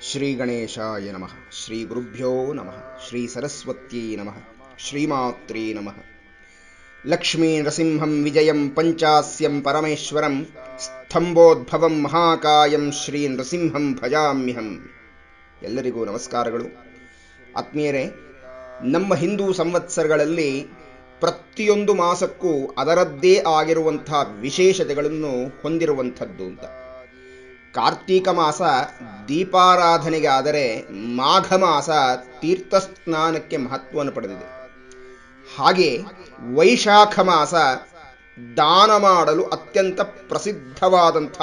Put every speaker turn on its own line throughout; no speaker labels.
ಶ್ರೀ ಗಣೇಶಾಯ ನಮಃ ಶ್ರೀ ಗುರುಭ್ಯೋ ನಮಃ ಶ್ರೀ ಸರಸ್ವತ್ಯೈ ನಮಃ ಶ್ರೀಮಾತ್ರೇ ನಮಃ ಲಕ್ಷ್ಮೀ ನರಸಿಂಹಂ ವಿಜಯಂ ಪಂಚಾಸ್ಯಂ ಪರಮೇಶ್ವರಂ ಸ್ತಂಭೋದ್ಭವಂ ಮಹಾಕಾಯಂ ಶ್ರೀ ನೃಸಿಂಹಂ ಭಜಾಮ್ಯಹಂ ಎಲ್ಲರಿಗೂ ನಮಸ್ಕಾರಗಳು ಆತ್ಮೀಯರೇ ನಮ್ಮ ಹಿಂದೂ ಸಂವತ್ಸರಗಳಲ್ಲಿ ಪ್ರತಿಯೊಂದು ಮಾಸಕ್ಕೂ ಅದರದ್ದೇ ಆಗಿರುವಂಥ ವಿಶೇಷತೆಗಳನ್ನು ಹೊಂದಿರುವಂಥದ್ದು ಅಂತ ಕಾರ್ತೀಕ ಮಾಸ ದೀಪಾರಾಧನೆಗೆ ಆದರೆ ಮಾಘ ಮಾಸ ತೀರ್ಥಸ್ನಾನಕ್ಕೆ ಮಹತ್ವವನ್ನು ಪಡೆದಿದೆ ಹಾಗೆ ವೈಶಾಖ ಮಾಸ ದಾನ ಮಾಡಲು ಅತ್ಯಂತ ಪ್ರಸಿದ್ಧವಾದಂಥ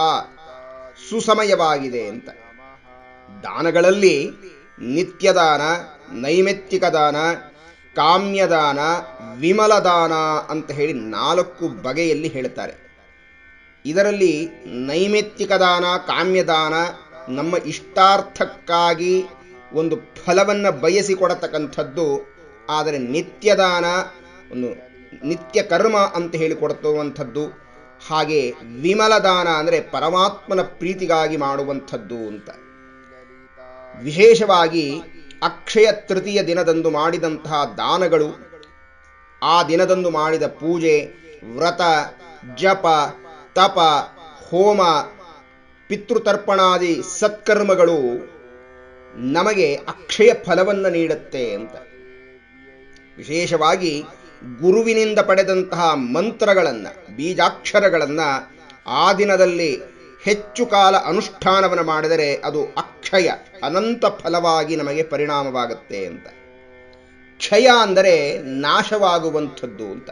ಸುಸಮಯವಾಗಿದೆ ಅಂತ ದಾನಗಳಲ್ಲಿ ನಿತ್ಯದಾನ ನೈಮಿತ್ತಿಕ ದಾನ ಕಾಮ್ಯದಾನ ವಿಮಲದಾನ ಅಂತ ಹೇಳಿ ನಾಲ್ಕು ಬಗೆಯಲ್ಲಿ ಹೇಳುತ್ತಾರೆ ಇದರಲ್ಲಿ ನೈಮಿತ್ತಿಕ ದಾನ ಕಾಮ್ಯದಾನ ನಮ್ಮ ಇಷ್ಟಾರ್ಥಕ್ಕಾಗಿ ಒಂದು ಫಲವನ್ನು ಬಯಸಿಕೊಡತಕ್ಕಂಥದ್ದು ಆದರೆ ನಿತ್ಯದಾನ ಒಂದು ನಿತ್ಯ ಕರ್ಮ ಅಂತ ಹೇಳಿ ಕೊಡುವಂಥದ್ದು ಹಾಗೆ ವಿಮಲದಾನ ಅಂದರೆ ಪರಮಾತ್ಮನ ಪ್ರೀತಿಗಾಗಿ ಮಾಡುವಂಥದ್ದು ಅಂತ ವಿಶೇಷವಾಗಿ ಅಕ್ಷಯ ತೃತೀಯ ದಿನದಂದು ಮಾಡಿದಂತಹ ದಾನಗಳು ಆ ದಿನದಂದು ಮಾಡಿದ ಪೂಜೆ ವ್ರತ ಜಪ ತಪ ಹೋಮ ಪಿತೃತರ್ಪಣಾದಿ ಸತ್ಕರ್ಮಗಳು ನಮಗೆ ಅಕ್ಷಯ ಫಲವನ್ನು ನೀಡುತ್ತೆ ಅಂತ ವಿಶೇಷವಾಗಿ ಗುರುವಿನಿಂದ ಪಡೆದಂತಹ ಮಂತ್ರಗಳನ್ನು ಬೀಜಾಕ್ಷರಗಳನ್ನು ಆ ದಿನದಲ್ಲಿ ಹೆಚ್ಚು ಕಾಲ ಅನುಷ್ಠಾನವನ್ನು ಮಾಡಿದರೆ ಅದು ಅಕ್ಷಯ ಅನಂತ ಫಲವಾಗಿ ನಮಗೆ ಪರಿಣಾಮವಾಗುತ್ತೆ ಅಂತ ಕ್ಷಯ ಅಂದರೆ ನಾಶವಾಗುವಂಥದ್ದು ಅಂತ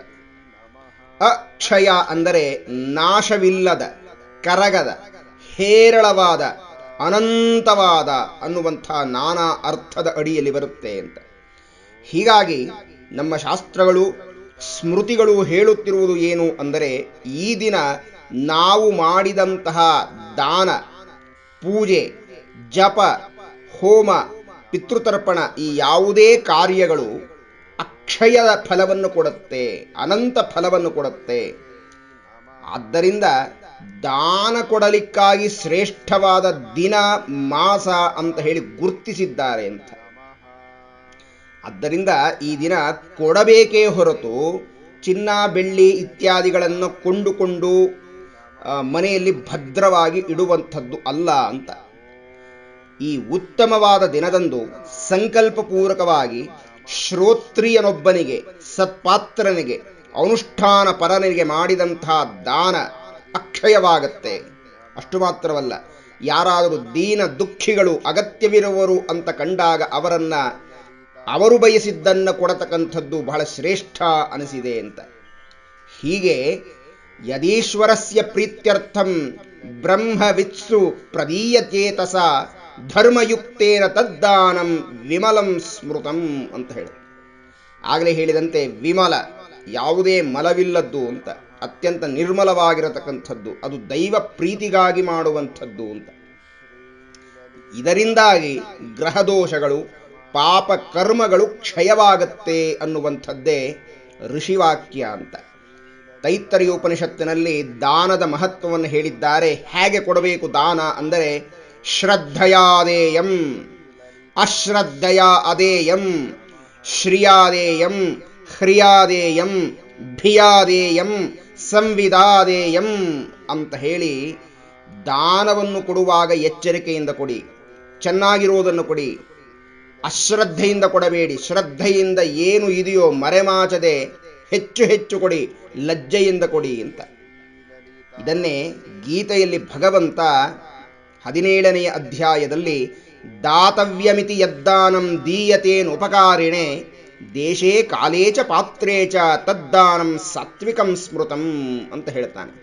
ಅಕ್ಷಯ ಅಂದರೆ ನಾಶವಿಲ್ಲದ ಕರಗದ ಹೇರಳವಾದ ಅನಂತವಾದ ಅನ್ನುವಂಥ ನಾನಾ ಅರ್ಥದ ಅಡಿಯಲ್ಲಿ ಬರುತ್ತೆ ಅಂತ ಹೀಗಾಗಿ ನಮ್ಮ ಶಾಸ್ತ್ರಗಳು ಸ್ಮೃತಿಗಳು ಹೇಳುತ್ತಿರುವುದು ಏನು ಅಂದರೆ ಈ ದಿನ ನಾವು ಮಾಡಿದಂತಹ ದಾನ ಪೂಜೆ ಜಪ ಹೋಮ ಪಿತೃತರ್ಪಣ ಈ ಯಾವುದೇ ಕಾರ್ಯಗಳು ಅಕ್ಷಯದ ಫಲವನ್ನು ಕೊಡುತ್ತೆ ಅನಂತ ಫಲವನ್ನು ಕೊಡುತ್ತೆ ಆದ್ದರಿಂದ ದಾನ ಕೊಡಲಿಕ್ಕಾಗಿ ಶ್ರೇಷ್ಠವಾದ ದಿನ ಮಾಸ ಅಂತ ಹೇಳಿ ಗುರುತಿಸಿದ್ದಾರೆ ಅಂತ ಆದ್ದರಿಂದ ಈ ದಿನ ಕೊಡಬೇಕೇ ಹೊರತು ಚಿನ್ನ ಬೆಳ್ಳಿ ಇತ್ಯಾದಿಗಳನ್ನು ಕೊಂಡುಕೊಂಡು ಮನೆಯಲ್ಲಿ ಭದ್ರವಾಗಿ ಇಡುವಂಥದ್ದು ಅಲ್ಲ ಅಂತ ಈ ಉತ್ತಮವಾದ ದಿನದಂದು ಸಂಕಲ್ಪಪೂರ್ವಕವಾಗಿ ಶ್ರೋತ್ರಿಯನೊಬ್ಬನಿಗೆ ಸತ್ಪಾತ್ರನಿಗೆ ಅನುಷ್ಠಾನ ಪರನಿಗೆ ಮಾಡಿದಂತಹ ದಾನ ಅಕ್ಷಯವಾಗತ್ತೆ ಅಷ್ಟು ಮಾತ್ರವಲ್ಲ ಯಾರಾದರೂ ದೀನ ದುಃಖಿಗಳು ಅಗತ್ಯವಿರುವರು ಅಂತ ಕಂಡಾಗ ಅವರನ್ನ ಅವರು ಬಯಸಿದ್ದನ್ನು ಕೊಡತಕ್ಕಂಥದ್ದು ಬಹಳ ಶ್ರೇಷ್ಠ ಅನಿಸಿದೆ ಅಂತ ಹೀಗೆ ಯದೀಶ್ವರಸ್ಯ ಪ್ರೀತ್ಯರ್ಥಂ ಬ್ರಹ್ಮವಿತ್ಸು ಪ್ರದೀಯಚೇತಸ ಧರ್ಮಯುಕ್ತೇನ ತದ್ದಾನಂ ವಿಮಲಂ ಸ್ಮೃತಂ ಅಂತ ಹೇಳಿ ಆಗಲೇ ಹೇಳಿದಂತೆ ವಿಮಲ ಯಾವುದೇ ಮಲವಿಲ್ಲದ್ದು ಅಂತ ಅತ್ಯಂತ ನಿರ್ಮಲವಾಗಿರತಕ್ಕಂಥದ್ದು ಅದು ದೈವ ಪ್ರೀತಿಗಾಗಿ ಮಾಡುವಂಥದ್ದು ಅಂತ ಇದರಿಂದಾಗಿ ಗ್ರಹದೋಷಗಳು ಪಾಪ ಕರ್ಮಗಳು ಕ್ಷಯವಾಗತ್ತೆ ಅನ್ನುವಂಥದ್ದೇ ಋಷಿವಾಕ್ಯ ಅಂತ ತೈತ್ತರಿಯ ಉಪನಿಷತ್ತಿನಲ್ಲಿ ದಾನದ ಮಹತ್ವವನ್ನು ಹೇಳಿದ್ದಾರೆ ಹೇಗೆ ಕೊಡಬೇಕು ದಾನ ಅಂದರೆ ಶ್ರದ್ಧಯಾದೇಯಂ ಅಶ್ರದ್ಧಯ ಅದೇಯಂ ಶ್ರಿಯಾದೇಯಂ ಹ್ರಿಯಾದೇಯಂ ಭಿಯಾದೇಯಂ ಸಂವಿಧಾದೇಯಂ ಅಂತ ಹೇಳಿ ದಾನವನ್ನು ಕೊಡುವಾಗ ಎಚ್ಚರಿಕೆಯಿಂದ ಕೊಡಿ ಚೆನ್ನಾಗಿರುವುದನ್ನು ಕೊಡಿ ಅಶ್ರದ್ಧೆಯಿಂದ ಕೊಡಬೇಡಿ ಶ್ರದ್ಧೆಯಿಂದ ಏನು ಇದೆಯೋ ಮರೆಮಾಚದೆ ಹೆಚ್ಚು ಹೆಚ್ಚು ಕೊಡಿ ಲಜ್ಜೆಯಿಂದ ಕೊಡಿ ಅಂತ ಇದನ್ನೇ ಗೀತೆಯಲ್ಲಿ ಭಗವಂತ ಹದಿನೇಳನೆಯ ಅಧ್ಯಾಯದಲ್ಲಿ ದಾತವ್ಯಮಿತಿ ಯದ್ದಾನಂ ದೀಯತೇನುಪಕಾರಿಣೆ ದೇಶೇ ಕಾಲೇ ಚ ಪಾತ್ರೇ ಚ ತದ್ದಾನಂ ಸಾತ್ವಿಕಂ ಸ್ಮೃತಂ ಅಂತ ಹೇಳ್ತಾನೆ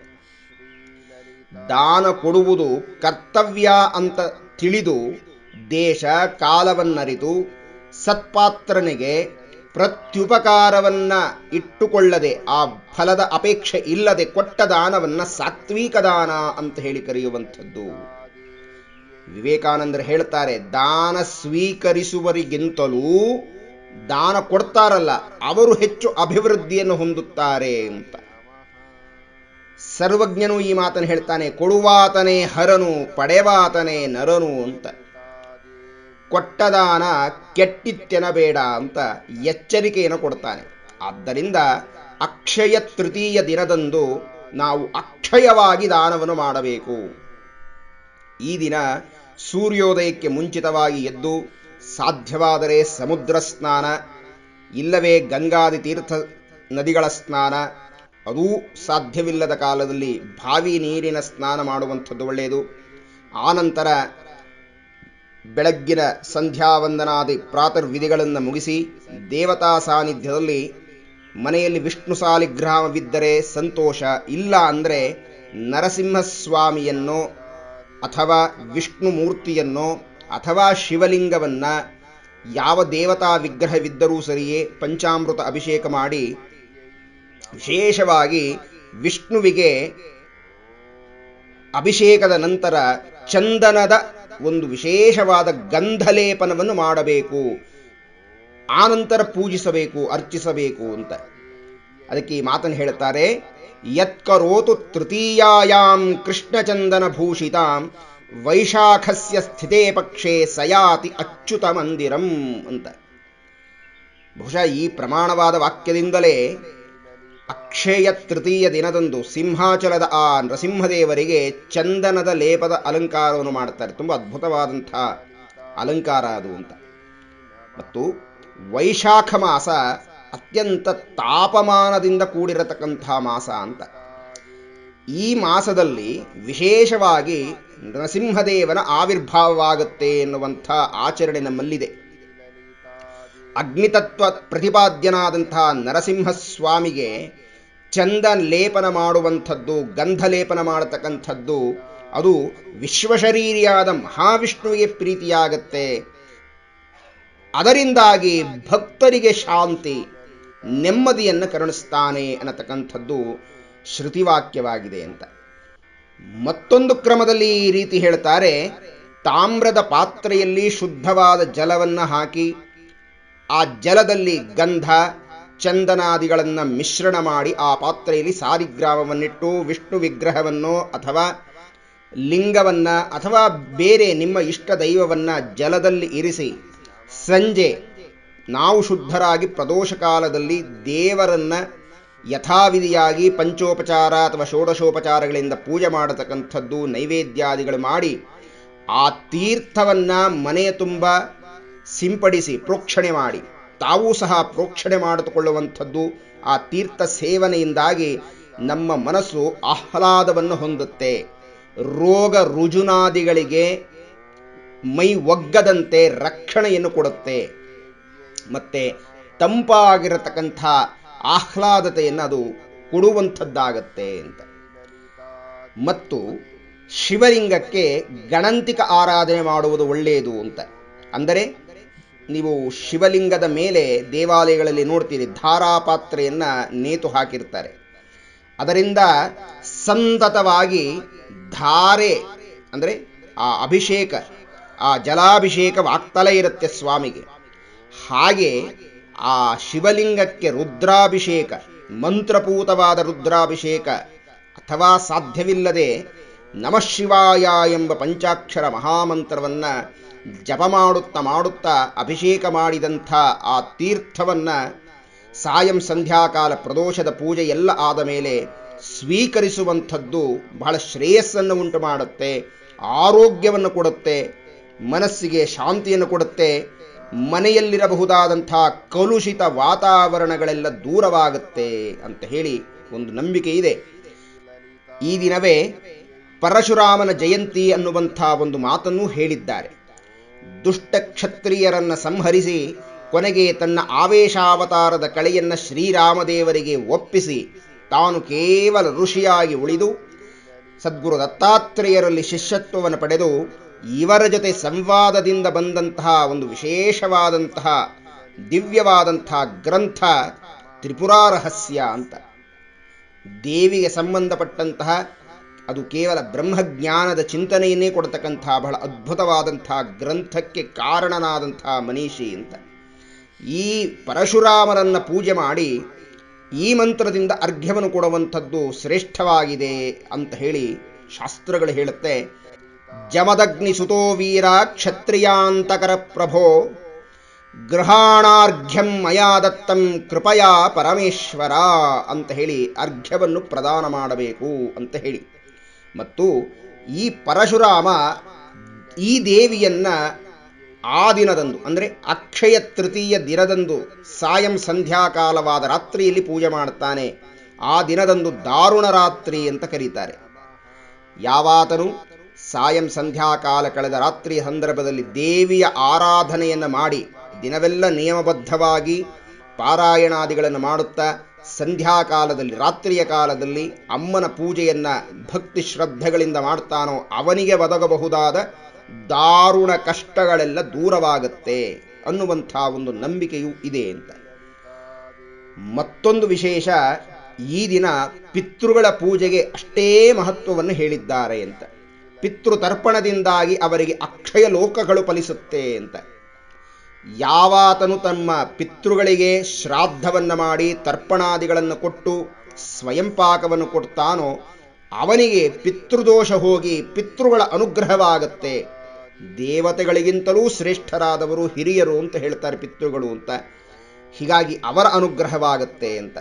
ದಾನ ಕೊಡುವುದು ಕರ್ತವ್ಯ ಅಂತ ತಿಳಿದು ದೇಶ ಕಾಲವನ್ನರಿತು ಸತ್ಪಾತ್ರನಿಗೆ ಪ್ರತ್ಯುಪಕಾರವನ್ನ ಇಟ್ಟುಕೊಳ್ಳದೆ ಆ ಫಲದ ಅಪೇಕ್ಷೆ ಇಲ್ಲದೆ ಕೊಟ್ಟ ದಾನವನ್ನ ಸಾತ್ವಿಕ ದಾನ ಅಂತ ಹೇಳಿ ಕರೆಯುವಂಥದ್ದು ವಿವೇಕಾನಂದರು ಹೇಳ್ತಾರೆ ದಾನ ಸ್ವೀಕರಿಸುವರಿಗಿಂತಲೂ ದಾನ ಕೊಡ್ತಾರಲ್ಲ ಅವರು ಹೆಚ್ಚು ಅಭಿವೃದ್ಧಿಯನ್ನು ಹೊಂದುತ್ತಾರೆ ಅಂತ ಸರ್ವಜ್ಞನು ಈ ಮಾತನ್ನು ಹೇಳ್ತಾನೆ ಕೊಡುವಾತನೇ ಹರನು ಪಡೆವಾತನೇ ನರನು ಅಂತ ಕೊಟ್ಟದಾನ ಕೆಟ್ಟಿತ್ತೆನಬೇಡ ಅಂತ ಎಚ್ಚರಿಕೆಯನ್ನು ಕೊಡ್ತಾನೆ ಆದ್ದರಿಂದ ಅಕ್ಷಯ ತೃತೀಯ ದಿನದಂದು ನಾವು ಅಕ್ಷಯವಾಗಿ ದಾನವನ್ನು ಮಾಡಬೇಕು ಈ ದಿನ ಸೂರ್ಯೋದಯಕ್ಕೆ ಮುಂಚಿತವಾಗಿ ಎದ್ದು ಸಾಧ್ಯವಾದರೆ ಸಮುದ್ರ ಸ್ನಾನ ಇಲ್ಲವೇ ಗಂಗಾದಿ ತೀರ್ಥ ನದಿಗಳ ಸ್ನಾನ ಅದೂ ಸಾಧ್ಯವಿಲ್ಲದ ಕಾಲದಲ್ಲಿ ಬಾವಿ ನೀರಿನ ಸ್ನಾನ ಮಾಡುವಂಥದ್ದು ಒಳ್ಳೆಯದು ಆನಂತರ ಬೆಳಗ್ಗಿನ ಸಂಧ್ಯಾವಂದನಾದಿ ಪ್ರಾತರ್ವಿಧಿಗಳನ್ನು ಮುಗಿಸಿ ದೇವತಾ ಸಾನ್ನಿಧ್ಯದಲ್ಲಿ ಮನೆಯಲ್ಲಿ ವಿಷ್ಣು ಸಾಲಿಗ್ರಾಮವಿದ್ದರೆ ಸಂತೋಷ ಇಲ್ಲ ಅಂದರೆ ನರಸಿಂಹಸ್ವಾಮಿಯನ್ನೋ ಅಥವಾ ವಿಷ್ಣು ಮೂರ್ತಿಯನ್ನೋ ಅಥವಾ ಶಿವಲಿಂಗವನ್ನ ಯಾವ ದೇವತಾ ವಿಗ್ರಹವಿದ್ದರೂ ಸರಿಯೇ ಪಂಚಾಮೃತ ಅಭಿಷೇಕ ಮಾಡಿ ವಿಶೇಷವಾಗಿ ವಿಷ್ಣುವಿಗೆ ಅಭಿಷೇಕದ ನಂತರ ಚಂದನದ ಒಂದು ವಿಶೇಷವಾದ ಗಂಧಲೇಪನವನ್ನು ಮಾಡಬೇಕು ಆನಂತರ ಪೂಜಿಸಬೇಕು ಅರ್ಚಿಸಬೇಕು ಅಂತ ಅದಕ್ಕೆ ಈ ಮಾತನ್ನು ಹೇಳುತ್ತಾರೆ ಯತ್ಕರೋತು ತೃತೀಯಾಯಾಂ ಕೃಷ್ಣಚಂದನ ಭೂಷಿತಾಂ ವೈಶಾಖಸ್ಯ ಸ್ಥಿತೇ ಪಕ್ಷೇ ಸಯಾತಿ ಅಚ್ಯುತ ಮಂದಿರಂ ಅಂತ ಬಹುಶಃ ಈ ಪ್ರಮಾಣವಾದ ವಾಕ್ಯದಿಂದಲೇ ಅಕ್ಷಯ ತೃತೀಯ ದಿನದಂದು ಸಿಂಹಾಚಲದ ಆ ನರಸಿಂಹದೇವರಿಗೆ ಚಂದನದ ಲೇಪದ ಅಲಂಕಾರವನ್ನು ಮಾಡುತ್ತಾರೆ ತುಂಬ ಅದ್ಭುತವಾದಂಥ ಅಲಂಕಾರ ಅದು ಅಂತ ಮತ್ತು ವೈಶಾಖ ಮಾಸ ಅತ್ಯಂತ ತಾಪಮಾನದಿಂದ ಕೂಡಿರತಕ್ಕಂಥ ಮಾಸ ಅಂತ ಈ ಮಾಸದಲ್ಲಿ ವಿಶೇಷವಾಗಿ ನರಸಿಂಹದೇವನ ಆವಿರ್ಭಾವವಾಗುತ್ತೆ ಎನ್ನುವಂಥ ಆಚರಣೆ ನಮ್ಮಲ್ಲಿದೆ ಅಗ್ನಿತತ್ವ ಪ್ರತಿಪಾದ್ಯನಾದಂತಹ ನರಸಿಂಹಸ್ವಾಮಿಗೆ ಚಂದ ಲೇಪನ ಮಾಡುವಂಥದ್ದು ಗಂಧ ಲೇಪನ ಮಾಡತಕ್ಕಂಥದ್ದು ಅದು ವಿಶ್ವಶರೀರಿಯಾದ ಮಹಾವಿಷ್ಣುವಿಗೆ ಪ್ರೀತಿಯಾಗತ್ತೆ ಅದರಿಂದಾಗಿ ಭಕ್ತರಿಗೆ ಶಾಂತಿ ನೆಮ್ಮದಿಯನ್ನು ಕರುಣಿಸ್ತಾನೆ ಅನ್ನತಕ್ಕಂಥದ್ದು ಶ್ರುತಿವಾಕ್ಯವಾಗಿದೆ ಅಂತ ಮತ್ತೊಂದು ಕ್ರಮದಲ್ಲಿ ಈ ರೀತಿ ಹೇಳ್ತಾರೆ ತಾಮ್ರದ ಪಾತ್ರೆಯಲ್ಲಿ ಶುದ್ಧವಾದ ಜಲವನ್ನು ಹಾಕಿ ಆ ಜಲದಲ್ಲಿ ಗಂಧ ಚಂದನಾದಿಗಳನ್ನು ಮಿಶ್ರಣ ಮಾಡಿ ಆ ಪಾತ್ರೆಯಲ್ಲಿ ಸಾರಿಗ್ರಾಮವನ್ನಿಟ್ಟು ವಿಷ್ಣು ವಿಗ್ರಹವನ್ನು ಅಥವಾ ಲಿಂಗವನ್ನ ಅಥವಾ ಬೇರೆ ನಿಮ್ಮ ಇಷ್ಟ ದೈವವನ್ನ ಜಲದಲ್ಲಿ ಇರಿಸಿ ಸಂಜೆ ನಾವು ಶುದ್ಧರಾಗಿ ಪ್ರದೋಷ ಕಾಲದಲ್ಲಿ ದೇವರನ್ನ ಯಥಾವಿಧಿಯಾಗಿ ಪಂಚೋಪಚಾರ ಅಥವಾ ಷೋಡಶೋಪಚಾರಗಳಿಂದ ಪೂಜೆ ಮಾಡತಕ್ಕಂಥದ್ದು ನೈವೇದ್ಯಾದಿಗಳು ಮಾಡಿ ಆ ತೀರ್ಥವನ್ನ ಮನೆಯ ತುಂಬ ಸಿಂಪಡಿಸಿ ಪ್ರೋಕ್ಷಣೆ ಮಾಡಿ ತಾವೂ ಸಹ ಪ್ರೋಕ್ಷಣೆ ಮಾಡಿಕೊಳ್ಳುವಂಥದ್ದು ಆ ತೀರ್ಥ ಸೇವನೆಯಿಂದಾಗಿ ನಮ್ಮ ಮನಸ್ಸು ಆಹ್ಲಾದವನ್ನು ಹೊಂದುತ್ತೆ ರೋಗ ರುಜುನಾದಿಗಳಿಗೆ ಮೈ ಒಗ್ಗದಂತೆ ರಕ್ಷಣೆಯನ್ನು ಕೊಡುತ್ತೆ ಮತ್ತೆ ತಂಪಾಗಿರತಕ್ಕಂಥ ಆಹ್ಲಾದತೆಯನ್ನು ಅದು ಕೊಡುವಂಥದ್ದಾಗತ್ತೆ ಅಂತ ಮತ್ತು ಶಿವಲಿಂಗಕ್ಕೆ ಗಣಂತಿಕ ಆರಾಧನೆ ಮಾಡುವುದು ಒಳ್ಳೆಯದು ಅಂತ ಅಂದರೆ ನೀವು ಶಿವಲಿಂಗದ ಮೇಲೆ ದೇವಾಲಯಗಳಲ್ಲಿ ನೋಡ್ತೀರಿ ಧಾರಾಪಾತ್ರೆಯನ್ನ ನೇತು ಹಾಕಿರ್ತಾರೆ ಅದರಿಂದ ಸಂತತವಾಗಿ ಧಾರೆ ಅಂದರೆ ಆ ಅಭಿಷೇಕ ಆ ಜಲಾಭಿಷೇಕವಾಗ್ತಲೇ ಇರುತ್ತೆ ಸ್ವಾಮಿಗೆ ಹಾಗೆ ಆ ಶಿವಲಿಂಗಕ್ಕೆ ರುದ್ರಾಭಿಷೇಕ ಮಂತ್ರಪೂತವಾದ ರುದ್ರಾಭಿಷೇಕ ಅಥವಾ ಸಾಧ್ಯವಿಲ್ಲದೆ ನಮಃ ಶಿವಾಯ ಎಂಬ ಪಂಚಾಕ್ಷರ ಮಹಾಮಂತ್ರವನ್ನ ಜಪ ಮಾಡುತ್ತಾ ಮಾಡುತ್ತಾ ಅಭಿಷೇಕ ಮಾಡಿದಂಥ ಆ ತೀರ್ಥವನ್ನ ಸಾಯಂ ಸಂಧ್ಯಾಕಾಲ ಪ್ರದೋಷದ ಪೂಜೆ ಎಲ್ಲ ಆದ ಮೇಲೆ ಸ್ವೀಕರಿಸುವಂಥದ್ದು ಬಹಳ ಶ್ರೇಯಸ್ಸನ್ನು ಉಂಟು ಮಾಡುತ್ತೆ ಆರೋಗ್ಯವನ್ನು ಕೊಡುತ್ತೆ ಮನಸ್ಸಿಗೆ ಶಾಂತಿಯನ್ನು ಕೊಡುತ್ತೆ ಮನೆಯಲ್ಲಿರಬಹುದಾದಂಥ ಕಲುಷಿತ ವಾತಾವರಣಗಳೆಲ್ಲ ದೂರವಾಗುತ್ತೆ ಅಂತ ಹೇಳಿ ಒಂದು ನಂಬಿಕೆ ಇದೆ ಈ ದಿನವೇ ಪರಶುರಾಮನ ಜಯಂತಿ ಅನ್ನುವಂಥ ಒಂದು ಮಾತನ್ನು ಹೇಳಿದ್ದಾರೆ ದುಷ್ಟ ಕ್ಷತ್ರಿಯರನ್ನ ಸಂಹರಿಸಿ ಕೊನೆಗೆ ತನ್ನ ಆವೇಶಾವತಾರದ ಕಳೆಯನ್ನ ಶ್ರೀರಾಮದೇವರಿಗೆ ಒಪ್ಪಿಸಿ ತಾನು ಕೇವಲ ಋಷಿಯಾಗಿ ಉಳಿದು ಸದ್ಗುರು ದತ್ತಾತ್ರೇಯರಲ್ಲಿ ಶಿಷ್ಯತ್ವವನ್ನು ಪಡೆದು ಇವರ ಜೊತೆ ಸಂವಾದದಿಂದ ಬಂದಂತಹ ಒಂದು ವಿಶೇಷವಾದಂತಹ ದಿವ್ಯವಾದಂತಹ ಗ್ರಂಥ ತ್ರಿಪುರಾ ರಹಸ್ಯ ಅಂತ ದೇವಿಗೆ ಸಂಬಂಧಪಟ್ಟಂತಹ ಅದು ಕೇವಲ ಬ್ರಹ್ಮಜ್ಞಾನದ ಚಿಂತನೆಯನ್ನೇ ಕೊಡ್ತಕ್ಕಂತಹ ಬಹಳ ಅದ್ಭುತವಾದಂತಹ ಗ್ರಂಥಕ್ಕೆ ಕಾರಣನಾದಂತಹ ಮನೀಷಿ ಅಂತ ಈ ಪರಶುರಾಮರನ್ನ ಪೂಜೆ ಮಾಡಿ ಈ ಮಂತ್ರದಿಂದ ಅರ್ಘ್ಯವನ್ನು ಕೊಡುವಂಥದ್ದು ಶ್ರೇಷ್ಠವಾಗಿದೆ ಅಂತ ಹೇಳಿ ಶಾಸ್ತ್ರಗಳು ಹೇಳುತ್ತೆ ಜಮದಗ್ನಿಸುತೋ ವೀರ ಕ್ಷತ್ರಿಯಾಂತಕರ ಪ್ರಭೋ ಗೃಹಾಣಾರ್ಘ್ಯಂ ಮಯಾ ದತ್ತಂ ಕೃಪಯಾ ಪರಮೇಶ್ವರ ಅಂತ ಹೇಳಿ ಅರ್ಘ್ಯವನ್ನು ಪ್ರದಾನ ಮಾಡಬೇಕು ಅಂತ ಹೇಳಿ ಮತ್ತು ಈ ಪರಶುರಾಮ ಈ ದೇವಿಯನ್ನ ಆ ದಿನದಂದು ಅಂದರೆ ಅಕ್ಷಯ ತೃತೀಯ ದಿನದಂದು ಸಾಯಂ ಸಂಧ್ಯಾಕಾಲವಾದ ರಾತ್ರಿಯಲ್ಲಿ ಪೂಜೆ ಮಾಡುತ್ತಾನೆ ಆ ದಿನದಂದು ದಾರುಣ ರಾತ್ರಿ ಅಂತ ಕರೀತಾರೆ ಯಾವಾತನು ಸಾಯಂ ಸಂಧ್ಯಾಕಾಲ ಕಳೆದ ರಾತ್ರಿಯ ಸಂದರ್ಭದಲ್ಲಿ ದೇವಿಯ ಆರಾಧನೆಯನ್ನು ಮಾಡಿ ದಿನವೆಲ್ಲ ನಿಯಮಬದ್ಧವಾಗಿ ಪಾರಾಯಣಾದಿಗಳನ್ನು ಮಾಡುತ್ತಾ ಸಂಧ್ಯಾಕಾಲದಲ್ಲಿ ರಾತ್ರಿಯ ಕಾಲದಲ್ಲಿ ಅಮ್ಮನ ಪೂಜೆಯನ್ನ ಭಕ್ತಿ ಶ್ರದ್ಧೆಗಳಿಂದ ಮಾಡ್ತಾನೋ ಅವನಿಗೆ ಒದಗಬಹುದಾದ ದಾರುಣ ಕಷ್ಟಗಳೆಲ್ಲ ದೂರವಾಗುತ್ತೆ ಅನ್ನುವಂಥ ಒಂದು ನಂಬಿಕೆಯೂ ಇದೆ ಅಂತ ಮತ್ತೊಂದು ವಿಶೇಷ ಈ ದಿನ ಪಿತೃಗಳ ಪೂಜೆಗೆ ಅಷ್ಟೇ ಮಹತ್ವವನ್ನು ಹೇಳಿದ್ದಾರೆ ಅಂತ ಪಿತೃ ತರ್ಪಣದಿಂದಾಗಿ ಅವರಿಗೆ ಅಕ್ಷಯ ಲೋಕಗಳು ಫಲಿಸುತ್ತೆ ಅಂತ ಯಾವಾತನು ತಮ್ಮ ಪಿತೃಗಳಿಗೆ ಶ್ರಾದ್ದವನ್ನು ಮಾಡಿ ತರ್ಪಣಾದಿಗಳನ್ನು ಕೊಟ್ಟು ಸ್ವಯಂಪಾಕವನ್ನು ಕೊಡ್ತಾನೋ ಅವನಿಗೆ ಪಿತೃದೋಷ ಹೋಗಿ ಪಿತೃಗಳ ಅನುಗ್ರಹವಾಗತ್ತೆ ದೇವತೆಗಳಿಗಿಂತಲೂ ಶ್ರೇಷ್ಠರಾದವರು ಹಿರಿಯರು ಅಂತ ಹೇಳ್ತಾರೆ ಪಿತೃಗಳು ಅಂತ ಹೀಗಾಗಿ ಅವರ ಅನುಗ್ರಹವಾಗತ್ತೆ ಅಂತ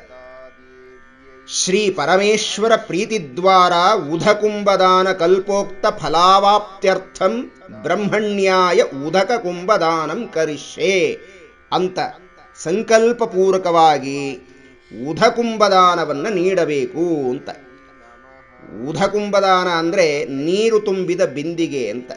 ಶ್ರೀ ಪರಮೇಶ್ವರ ಪ್ರೀತಿದ್ವಾರ ಉಧಕುಂಭದಾನ ಕಲ್ಪೋಕ್ತ ಫಲಾವಾಪ್ತ್ಯರ್ಥಂ ಬ್ರಹ್ಮಣ್ಯಾಯ ಉದಕ ಕುಂಭದಾನಂ ಕರಿಷ್ಯೆ ಅಂತ ಸಂಕಲ್ಪಪೂರ್ವಕವಾಗಿ ಉಧಕುಂಭದಾನವನ್ನು ನೀಡಬೇಕು ಅಂತ ಉಧಕುಂಭದಾನ ಅಂದರೆ ನೀರು ತುಂಬಿದ ಬಿಂದಿಗೆ ಅಂತ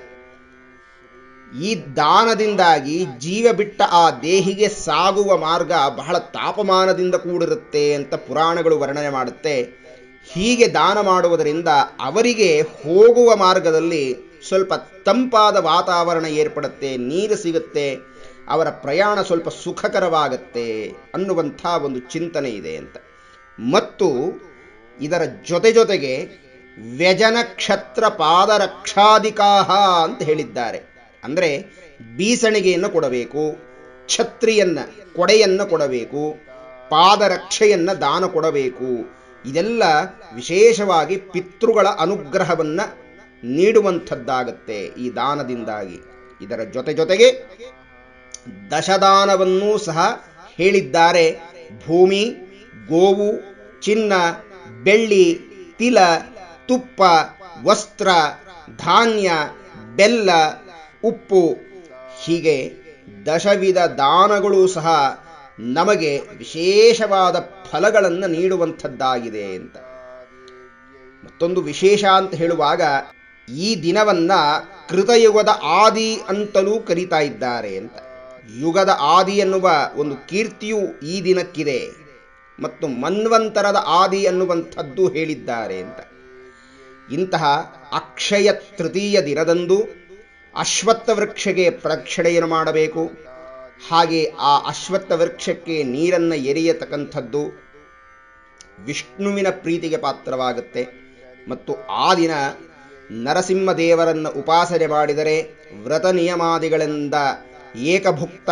ಈ ದಾನದಿಂದಾಗಿ ಜೀವ ಬಿಟ್ಟ ಆ ದೇಹಿಗೆ ಸಾಗುವ ಮಾರ್ಗ ಬಹಳ ತಾಪಮಾನದಿಂದ ಕೂಡಿರುತ್ತೆ ಅಂತ ಪುರಾಣಗಳು ವರ್ಣನೆ ಮಾಡುತ್ತೆ ಹೀಗೆ ದಾನ ಮಾಡುವುದರಿಂದ ಅವರಿಗೆ ಹೋಗುವ ಮಾರ್ಗದಲ್ಲಿ ಸ್ವಲ್ಪ ತಂಪಾದ ವಾತಾವರಣ ಏರ್ಪಡುತ್ತೆ ನೀರು ಸಿಗುತ್ತೆ ಅವರ ಪ್ರಯಾಣ ಸ್ವಲ್ಪ ಸುಖಕರವಾಗತ್ತೆ ಅನ್ನುವಂಥ ಒಂದು ಚಿಂತನೆ ಇದೆ ಅಂತ ಮತ್ತು ಇದರ ಜೊತೆ ಜೊತೆಗೆ ವ್ಯಜನ ಕ್ಷತ್ರ ಪಾದರಕ್ಷಾಧಿಕಾಹ ಅಂತ ಹೇಳಿದ್ದಾರೆ ಅಂದರೆ ಬೀಸಣಿಗೆಯನ್ನು ಕೊಡಬೇಕು ಛತ್ರಿಯನ್ನ ಕೊಡೆಯನ್ನು ಕೊಡಬೇಕು ಪಾದರಕ್ಷೆಯನ್ನ ದಾನ ಕೊಡಬೇಕು ಇದೆಲ್ಲ ವಿಶೇಷವಾಗಿ ಪಿತೃಗಳ ಅನುಗ್ರಹವನ್ನ ನೀಡುವಂಥದ್ದಾಗತ್ತೆ ಈ ದಾನದಿಂದಾಗಿ ಇದರ ಜೊತೆ ಜೊತೆಗೆ ದಶದಾನವನ್ನೂ ಸಹ ಹೇಳಿದ್ದಾರೆ ಭೂಮಿ ಗೋವು ಚಿನ್ನ ಬೆಳ್ಳಿ ತಿಲ ತುಪ್ಪ ವಸ್ತ್ರ ಧಾನ್ಯ ಬೆಲ್ಲ ಉಪ್ಪು ಹೀಗೆ ದಶವಿಧ ದಾನಗಳು ಸಹ ನಮಗೆ ವಿಶೇಷವಾದ ಫಲಗಳನ್ನು ನೀಡುವಂಥದ್ದಾಗಿದೆ ಅಂತ ಮತ್ತೊಂದು ವಿಶೇಷ ಅಂತ ಹೇಳುವಾಗ ಈ ದಿನವನ್ನ ಕೃತಯುಗದ ಆದಿ ಅಂತಲೂ ಕರೀತಾ ಇದ್ದಾರೆ ಅಂತ ಯುಗದ ಆದಿ ಎನ್ನುವ ಒಂದು ಕೀರ್ತಿಯು ಈ ದಿನಕ್ಕಿದೆ ಮತ್ತು ಮನ್ವಂತರದ ಆದಿ ಅನ್ನುವಂಥದ್ದು ಹೇಳಿದ್ದಾರೆ ಅಂತ ಇಂತಹ ಅಕ್ಷಯ ತೃತೀಯ ದಿನದಂದು ಅಶ್ವತ್ಥ ವೃಕ್ಷಕ್ಕೆ ಪ್ರಕ್ಷಣೆಯನ್ನು ಮಾಡಬೇಕು ಹಾಗೆ ಆ ಅಶ್ವತ್ಥ ವೃಕ್ಷಕ್ಕೆ ನೀರನ್ನು ಎರೆಯತಕ್ಕಂಥದ್ದು ವಿಷ್ಣುವಿನ ಪ್ರೀತಿಗೆ ಪಾತ್ರವಾಗುತ್ತೆ ಮತ್ತು ಆ ದಿನ ನರಸಿಂಹದೇವರನ್ನು ಉಪಾಸನೆ ಮಾಡಿದರೆ ವ್ರತ ನಿಯಮಾದಿಗಳಿಂದ ಏಕಭುಕ್ತ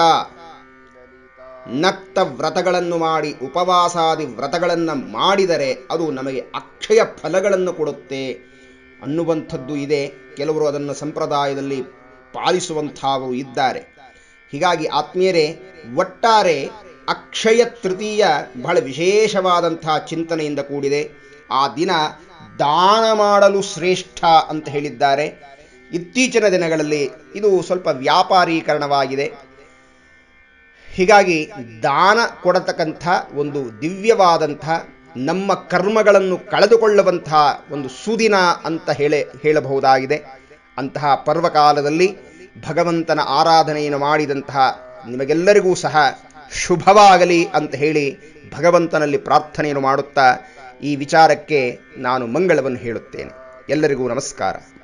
ನಕ್ತ ವ್ರತಗಳನ್ನು ಮಾಡಿ ಉಪವಾಸಾದಿ ವ್ರತಗಳನ್ನು ಮಾಡಿದರೆ ಅದು ನಮಗೆ ಅಕ್ಷಯ ಫಲಗಳನ್ನು ಕೊಡುತ್ತೆ ಅನ್ನುವಂಥದ್ದು ಇದೆ ಕೆಲವರು ಅದನ್ನು ಸಂಪ್ರದಾಯದಲ್ಲಿ ಪಾಲಿಸುವಂಥವರು ಇದ್ದಾರೆ ಹೀಗಾಗಿ ಆತ್ಮೀಯರೇ ಒಟ್ಟಾರೆ ಅಕ್ಷಯ ತೃತೀಯ ಬಹಳ ವಿಶೇಷವಾದಂತಹ ಚಿಂತನೆಯಿಂದ ಕೂಡಿದೆ ಆ ದಿನ ದಾನ ಮಾಡಲು ಶ್ರೇಷ್ಠ ಅಂತ ಹೇಳಿದ್ದಾರೆ ಇತ್ತೀಚಿನ ದಿನಗಳಲ್ಲಿ ಇದು ಸ್ವಲ್ಪ ವ್ಯಾಪಾರೀಕರಣವಾಗಿದೆ ಹೀಗಾಗಿ ದಾನ ಕೊಡತಕ್ಕಂಥ ಒಂದು ದಿವ್ಯವಾದಂಥ ನಮ್ಮ ಕರ್ಮಗಳನ್ನು ಕಳೆದುಕೊಳ್ಳುವಂತಹ ಒಂದು ಸುದಿನ ಅಂತ ಹೇಳೆ ಹೇಳಬಹುದಾಗಿದೆ ಅಂತಹ ಪರ್ವಕಾಲದಲ್ಲಿ ಭಗವಂತನ ಆರಾಧನೆಯನ್ನು ಮಾಡಿದಂತಹ ನಿಮಗೆಲ್ಲರಿಗೂ ಸಹ ಶುಭವಾಗಲಿ ಅಂತ ಹೇಳಿ ಭಗವಂತನಲ್ಲಿ ಪ್ರಾರ್ಥನೆಯನ್ನು ಮಾಡುತ್ತಾ ಈ ವಿಚಾರಕ್ಕೆ ನಾನು ಮಂಗಳವನ್ನು ಹೇಳುತ್ತೇನೆ ಎಲ್ಲರಿಗೂ ನಮಸ್ಕಾರ